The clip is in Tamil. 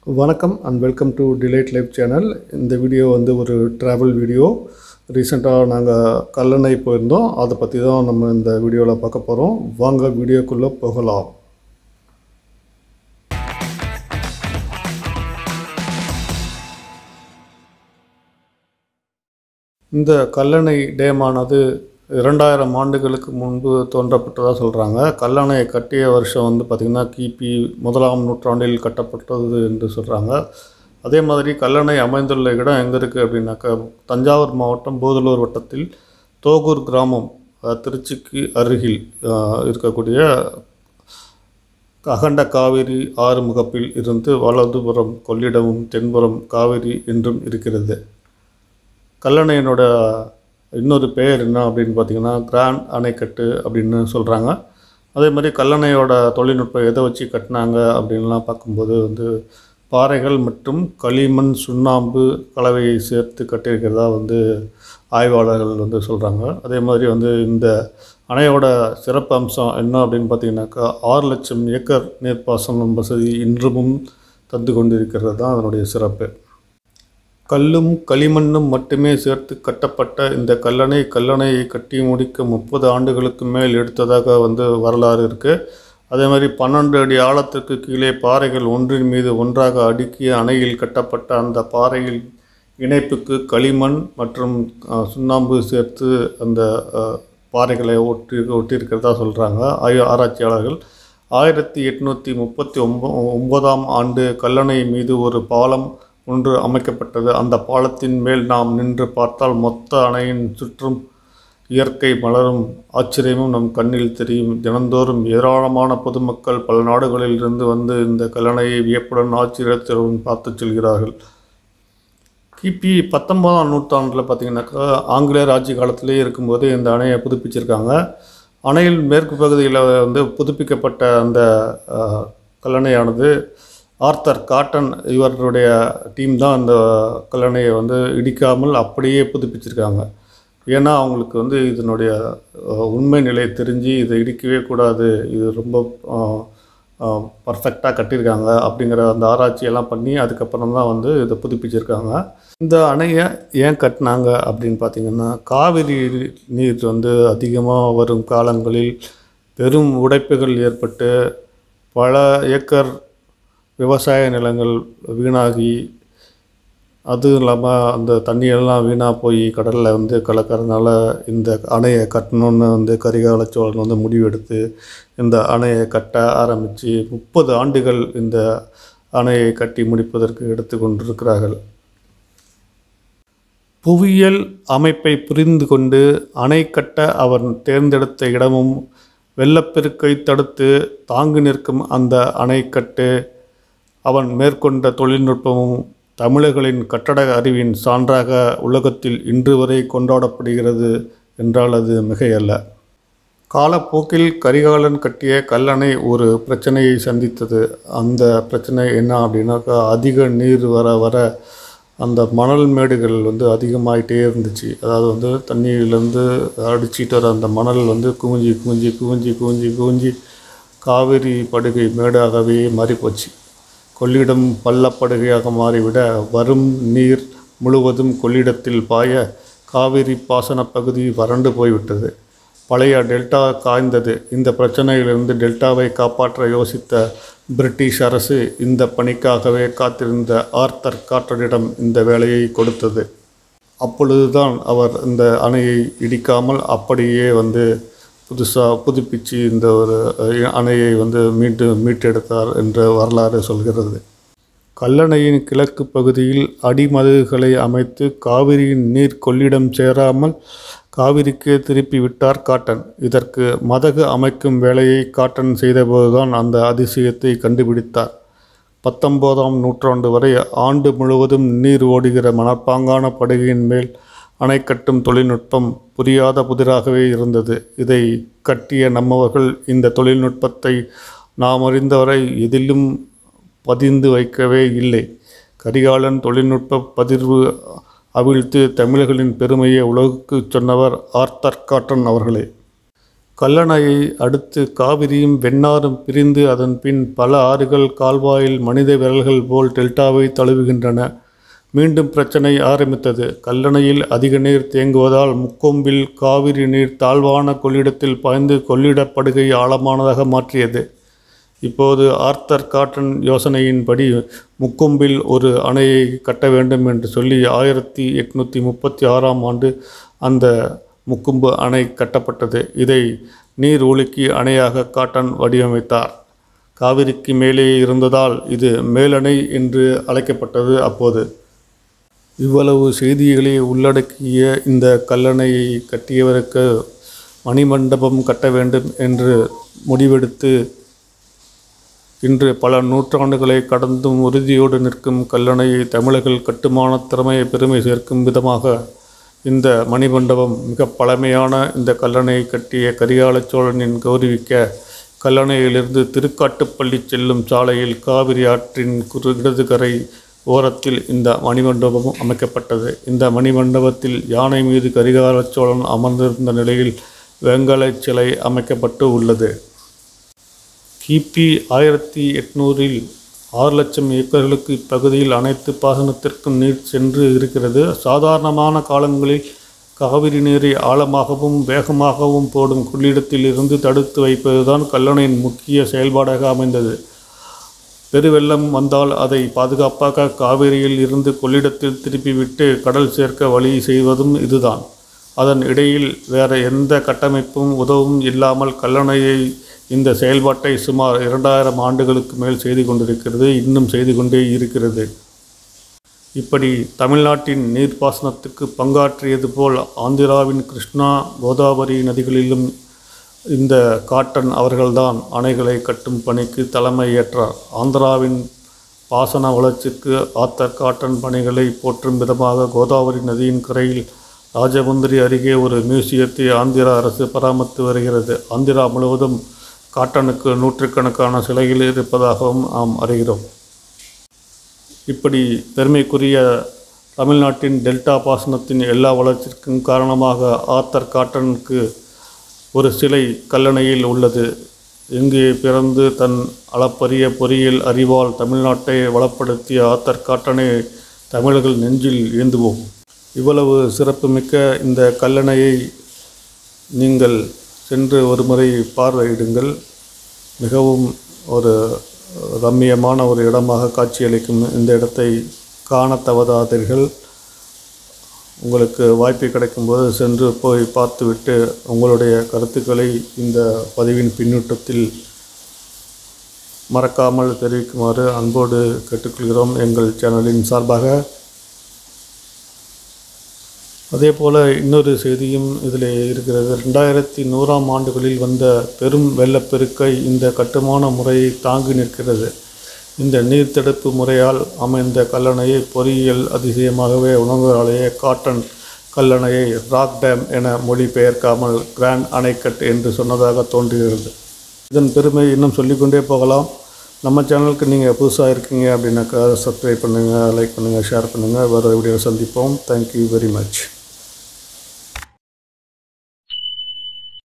வணக்கம் and welcome to delight life channel இந்த வீடியோ வந்து ஒரு ட்ராவல் வீடியோ ரீசெண்டாக நாங்கள் கல்லணை போயிருந்தோம் அதை பற்றி தான் நம்ம இந்த வீடியோவில் பார்க்க போகிறோம் வாங்க வீடியோக்குள்ளே போகலாம் இந்த கல்லணை டேமானது இரண்டாயிரம் ஆண்டுகளுக்கு முன்பு தோன்றப்பட்டதாக சொல்கிறாங்க கல்லணையை கட்டிய வருஷம் வந்து பார்த்திங்கன்னா கிபி முதலாம் நூற்றாண்டில் கட்டப்பட்டது என்று சொல்கிறாங்க அதே மாதிரி கல்லணை அமைந்துள்ள இடம் எங்கே இருக்குது அப்படின்னாக்கா தஞ்சாவூர் மாவட்டம் போதலூர் வட்டத்தில் தோகூர் கிராமம் அஹ், திருச்சிக்கு அருகில் அஹ், இருக்கக்கூடிய அகண்ட காவிரி ஆறு முகப்பில் இருந்து வலதுபுறம் கொள்ளிடமும் தென்புறம் காவிரி என்றும் இருக்கிறது கல்லணையினோட இன்னொரு பெயர் என்ன அப்படின்னு பார்த்தீங்கன்னா கிராண்ட் அணைக்கட்டு அப்படின்னு சொல்கிறாங்க அதே மாதிரி கல்லணையோட தொழில்நுட்பம் எதை வச்சு கட்டினாங்க அப்படின்லாம் பார்க்கும்போது வந்து பாறைகள் மற்றும் களிமண் சுண்ணாம்பு கலவையை சேர்த்து கட்டியிருக்கிறதா வந்து ஆய்வாளர்கள் வந்து சொல்கிறாங்க அதே மாதிரி வந்து இந்த அணையோட சிறப்பு அம்சம் என்ன அப்படின்னு பார்த்தீங்கன்னாக்கா ஆறு லட்சம் ஏக்கர் நீர்ப்பாசனம் வசதி இன்றுமும் தந்து கொண்டிருக்கிறது தான் அதனுடைய சிறப்பு கல்லும் களிமண்ணும் மட்டுமே சேர்த்து கட்டப்பட்ட இந்த கல்லணை கல்லணையை கட்டி முடிக்க முப்பது ஆண்டுகளுக்கு மேல் எடுத்ததாக வந்து வரலாறு இருக்குது அதே மாதிரி பன்னெண்டு அடி ஆழத்திற்கு கீழே பாறைகள் ஒன்றின் மீது ஒன்றாக அடுக்கிய அணையில் கட்டப்பட்ட அந்த பாறையில் இணைப்புக்கு களிமண் மற்றும் அஹ், சுண்ணாம்பு சேர்த்து அந்த அஹ், பாறைகளை ஒட்டி ஒட்டியிருக்கிறதா சொல்கிறாங்க ஆய்வு ஆராய்ச்சியாளர்கள் ஆயிரத்தி எட்நூற்றி முப்பத்தி ஒம்ப ஒன்பதாம் ஆண்டு கல்லணை மீது ஒரு பாலம் ஒன்று அமைக்கப்பட்டது அந்த பாலத்தின் மேல் நாம் நின்று பார்த்தால் மொத்த அணையின் சுற்றும் இயற்கை மலரும் ஆச்சரியமும் நம் கண்ணில் தெரியும் தினந்தோறும் ஏராளமான பொதுமக்கள் பல நாடுகளில் இருந்து வந்து இந்த கல்லணையை வியப்புடன் ஆச்சரியத்துடன் பார்த்து செல்கிறார்கள் கிபி பத்தொன்பதாம் நூற்றாண்டில் பார்த்தீங்கன்னாக்கா ஆங்கிலேயர் ஆட்சி காலத்திலே இருக்கும்போது இந்த அணையை புதுப்பிச்சிருக்காங்க அணையில் மேற்கு பகுதியில் வந்து புதுப்பிக்கப்பட்ட அந்த அஹ், கல்லணையானது ஆர்த்தர் காட்டன் இவருடைய டீம் தான் அந்த கல்லணையை வந்து இடிக்காமல் அப்படியே புதுப்பிச்சிருக்காங்க ஏன்னா அவங்களுக்கு வந்து இதனுடைய அஹ், உண்மை நிலை தெரிஞ்சு இதை இடிக்கவே கூடாது இது ரொம்ப பர்ஃபெக்டாக கட்டியிருக்காங்க அப்படிங்கிற அந்த ஆராய்ச்சியெல்லாம் பண்ணி அதுக்கப்புறம் தான் வந்து இதை புதுப்பிச்சிருக்காங்க இந்த அணையை ஏன் கட்டினாங்க அப்படின்னு பார்த்தீங்கன்னா காவிரி நீர் வந்து அதிகமாக வரும் காலங்களில் பெரும் உடைப்புகள் ஏற்பட்டு பல ஏக்கர் விவசாய நிலங்கள் வீணாகி அதுவும் இல்லாமல் அந்த தண்ணியெல்லாம் வீணாக போய் கடலில் வந்து கலக்கறதுனால இந்த அணையை கட்டணும்னு வந்து கரிகால சோழன் வந்து முடிவெடுத்து இந்த அணையை கட்ட ஆரம்பித்து முப்பது ஆண்டுகள் இந்த அணையை கட்டி முடிப்பதற்கு எடுத்து கொண்டிருக்கிறார்கள் புவியியல் அமைப்பை புரிந்து கொண்டு அணை கட்ட அவர் தேர்ந்தெடுத்த இடமும் வெள்ளப்பெருக்கை தடுத்து தாங்கி நிற்கும் அந்த அணைக்கட்டு அவன் மேற்கொண்ட தொழில்நுட்பமும் தமிழர்களின் கட்டட அறிவின் சான்றாக உலகத்தில் இன்று வரை கொண்டாடப்படுகிறது என்றால் அது மிகையல்ல காலப்போக்கில் கரிகாலன் கட்டிய கல்லணை ஒரு பிரச்சனையை சந்தித்தது அந்த பிரச்சனை என்ன அப்படின்னாக்கா அதிக நீர் வர வர அந்த மணல் மேடுகள் வந்து அதிகமாயிட்டே இருந்துச்சு அதாவது வந்து தண்ணியிலேருந்து அடிச்சிட்டு வர அந்த மணல் வந்து குவிஞ்சி குவிஞ்சி குவிஞ்சி குவிஞ்சி குவிஞ்சி காவிரி படுகை மேடாகவே மாறி போச்சு கொள்ளிடம் பள்ளப்படுகையாக மாறிவிட வரும் நீர் முழுவதும் கொள்ளிடத்தில் பாய காவிரி பாசன பகுதி வறண்டு போய்விட்டது பழைய டெல்டா காய்ந்தது இந்த பிரச்சனையிலிருந்து டெல்டாவை காப்பாற்ற யோசித்த பிரிட்டிஷ் அரசு இந்த பணிக்காகவே காத்திருந்த ஆர்த்தர் காட்டனிடம் இந்த வேலையை கொடுத்தது அப்பொழுதுதான் அவர் இந்த அணையை இடிக்காமல் அப்படியே வந்து புதுசாக புதுப்பிச்சு இந்த ஒரு அஹ், அணையை வந்து மீட்டு மீட்டெடுத்தார் என்ற வரலாறு சொல்கிறது கல்லணையின் கிழக்கு பகுதியில் அடிமதுகளை அமைத்து காவிரியின் நீர் கொள்ளிடம் சேராமல் காவிரிக்கே திருப்பி விட்டார் காட்டன் இதற்கு மதகு அமைக்கும் வேலையை காட்டன் செய்தபோதுதான் அந்த அதிசயத்தை கண்டுபிடித்தார் பத்தொன்பதாம் நூற்றாண்டு வரை ஆண்டு முழுவதும் நீர் ஓடுகிற மணற்பாங்கான படுகையின் மேல் அணை கட்டும் தொழில்நுட்பம் புரியாத புதிராகவே இருந்தது இதை கட்டிய நம்மவர்கள் இந்த தொழில்நுட்பத்தை நாம் அறிந்தவரை எதிலும் பதிந்து வைக்கவே இல்லை கரிகாலன் தொழில்நுட்ப பதிர்வு அவிழ்த்து தமிழர்களின் பெருமையை உலகுக்கு சொன்னவர் ஆர்த்தர் காட்டன் அவர்களே கல்லணையை அடுத்து காவிரியும் வெண்ணாறும் பிரிந்து அதன் பின் பல ஆறுகள் கால்வாயில் மனித விரல்கள் போல் டெல்டாவை தழுவுகின்றன மீண்டும் பிரச்சனை ஆரம்பித்தது கல்லணையில் அதிக நீர் தேங்குவதால் முக்கொம்பில் காவிரி நீர் தாழ்வான கொள்ளிடத்தில் பாய்ந்து கொள்ளிடப்படுகை ஆழமானதாக மாற்றியது இப்போது ஆர்த்தர் காட்டன் யோசனையின்படி முக்கொம்பில் ஒரு அணையை கட்ட வேண்டும் என்று சொல்லி ஆயிரத்தி எட்நூற்றி முப்பத்தி ஆறாம் ஆண்டு அந்த முக்கொம்பு அணை கட்டப்பட்டது இதை நீர் ஒழுக்கி அணையாக காட்டன் வடிவமைத்தார் காவிரிக்கு மேலே இருந்ததால் இது மேலணை என்று அழைக்கப்பட்டது அப்போது இவ்வளவு செய்திகளை உள்ளடக்கிய இந்த கல்லணையை கட்டியவருக்கு மணிமண்டபம் கட்ட வேண்டும் என்று முடிவெடுத்து இன்று பல நூற்றாண்டுகளை கடந்தும் உறுதியோடு நிற்கும் கல்லணையை தமிழர்கள் கட்டுமான திறமையை பெருமை சேர்க்கும் விதமாக இந்த மணிமண்டபம் மிக பழமையான இந்த கல்லணையை கட்டிய கரிகால சோழனின் கௌரவிக்க கல்லணையிலிருந்து திருக்காட்டுப்பள்ளி செல்லும் சாலையில் காவிரி ஆற்றின் குறு இடதுகரை ஓரத்தில் இந்த மணிமண்டபம் அமைக்கப்பட்டது இந்த மணிமண்டபத்தில் யானை மீது கரிகால சோழன் அமர்ந்திருந்த நிலையில் வெங்கலச் சிலை அமைக்கப்பட்டு உள்ளது கிபி ஆயிரத்தி எட்நூறில் ஆறு லட்சம் ஏக்கர்களுக்கு இப்பகுதியில் அனைத்து பாசனத்திற்கும் நீர் சென்று இருக்கிறது சாதாரணமான காலங்களில் காவிரி நீரை ஆழமாகவும் வேகமாகவும் போடும் கொள்ளிடத்தில் இருந்து தடுத்து வைப்பதுதான் கல்லணையின் முக்கிய செயல்பாடாக அமைந்தது பெருவெள்ளம் வந்தால் அதை பாதுகாப்பாக காவிரியில் இருந்து கொள்ளிடத்தில் திருப்பிவிட்டு கடல் சேர்க்க வழி செய்வதும் இதுதான் அதன் இடையில் வேற எந்த கட்டமைப்பும் உதவும் இல்லாமல் கல்லணையை இந்த செயல்பாட்டை சுமார் இரண்டாயிரம் ஆண்டுகளுக்கு மேல் செய்து கொண்டிருக்கிறது இன்னும் செய்து கொண்டே இருக்கிறது இப்படி தமிழ்நாட்டின் நீர்ப்பாசனத்துக்கு பங்காற்றியது போல் ஆந்திராவின் கிருஷ்ணா கோதாவரி நதிகளிலும் இந்த காட்டன் அவர்கள்தான் அணைகளை கட்டும் பணிக்கு தலைமை ஏற்றார் ஆந்திராவின் பாசன வளர்ச்சிக்கு ஆத்தர் காட்டன் பணிகளை போற்றும் விதமாக கோதாவரி நதியின் கரையில் ராஜமுந்திரி அருகே ஒரு மியூசியத்தை ஆந்திரா அரசு பராமரித்து வருகிறது ஆந்திரா முழுவதும் காட்டனுக்கு நூற்றுக்கணக்கான சிலைகள் இருப்பதாகவும் நாம் அறிகிறோம் இப்படி பெருமைக்குரிய தமிழ்நாட்டின் டெல்டா பாசனத்தின் எல்லா வளர்ச்சிக்கும் காரணமாக ஆத்தர் காட்டனுக்கு ஒரு சிலை கல்லணையில் உள்ளது இங்கே பிறந்து தன் அளப்பரிய பொறியியல் அறிவால் தமிழ்நாட்டை வளப்படுத்திய ஆத்தர் காட்டனை தமிழர்கள் நெஞ்சில் ஏந்துவோம் இவ்வளவு சிறப்புமிக்க இந்த கல்லணையை நீங்கள் சென்று ஒரு முறை பார்வையிடுங்கள் மிகவும் ஒரு ரம்மியமான ஒரு இடமாக காட்சியளிக்கும் இந்த இடத்தை காண தவறாதீர்கள் உங்களுக்கு வாய்ப்பு கிடைக்கும்போது சென்று போய் பார்த்துவிட்டு உங்களுடைய கருத்துக்களை இந்த பதிவின் பின்னூட்டத்தில் மறக்காமல் தெரிவிக்குமாறு அன்போடு கேட்டுக்கொள்கிறோம் எங்கள் சேனலின் சார்பாக அதே போல் இன்னொரு செய்தியும் இதில் இருக்கிறது ரெண்டாயிரத்தி நூறாம் ஆண்டுகளில் வந்த பெரும் வெள்ளப்பெருக்கை இந்த கட்டுமான முறையை தாங்கி நிற்கிறது இந்த நீர் தடுப்பு முறையால் அமைந்த கல்லணையை பொறியியல் அதிசயமாகவே உணர்வுகளாலேயே காட்டன் கல்லணையை ராக் டேம் என மொழிபெயர்க்காமல் கிராண்ட் அணைக்கட் என்று சொன்னதாக தோன்றுகிறது இதன் பெருமை இன்னும் சொல்லிக்கொண்டே போகலாம் நம்ம சேனலுக்கு நீங்கள் புதுசாக இருக்கீங்க அப்படின்னாக்கா சப்ஸ்கிரைப் பண்ணுங்கள் லைக் பண்ணுங்கள் ஷேர் பண்ணுங்கள் வேறு வீடியோ சந்திப்போம் தேங்க்யூ வெரி மச்